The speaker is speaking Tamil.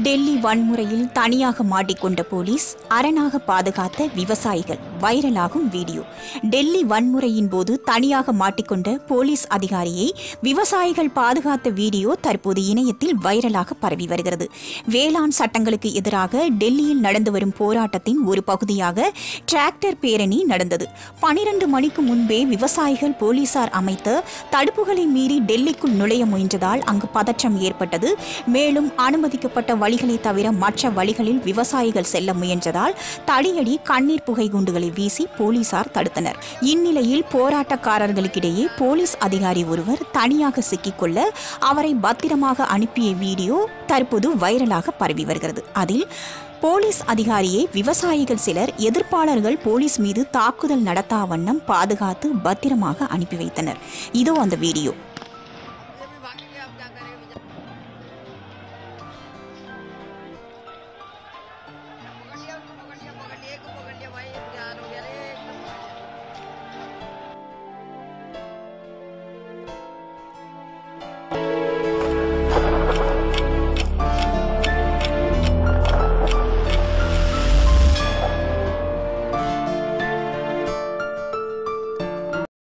டெல்லி வன்முறையில் தனியாக மாட்டிக்கொண்ட போலீஸ் அரணாக பாதுகாத்த விவசாயிகள் வைரலாகும் வீடியோ டெல்லி வன்முறையின் போது தனியாக மாட்டிக்கொண்ட போலீஸ் அதிகாரியை விவசாயிகள் பாதுகாத்த வீடியோ தற்போது இணையத்தில் வைரலாக பரவி வருகிறது வேளாண் சட்டங்களுக்கு எதிராக டெல்லியில் நடந்து வரும் போராட்டத்தின் ஒரு பகுதியாக டிராக்டர் பேரணி நடந்தது பனிரெண்டு மணிக்கு முன்பே விவசாயிகள் போலீசார் அமைத்த தடுப்புகளை மீறி டெல்லிக்குள் நுழைய முயன்றதால் அங்கு பதற்றம் ஏற்பட்டது மேலும் அனுமதிக்கப்பட்ட வழிகளை தவிர மற்ற வழிகளில் விவசாயிகள் செல்ல முயன்றதால் தடியடி கண்ணீர் புகை குண்டுகளை வீசி போலீசார் தடுத்தனர் இந்நிலையில் போராட்டக்காரர்களுக்கிடையே போலீஸ் அதிகாரி ஒருவர் தனியாக சிக்கிக்கொள்ள அவரை பத்திரமாக அனுப்பிய வீடியோ தற்போது வைரலாக பரவி வருகிறது அதில் போலீஸ் அதிகாரியை விவசாயிகள் சிலர் எதிர்ப்பாளர்கள் போலீஸ் மீது தாக்குதல் நடத்தா வண்ணம் பாதுகாத்து பத்திரமாக அனுப்பி வைத்தனர் இதோ அந்த வீடியோ अभी भागेंगे अब क्या करेंगे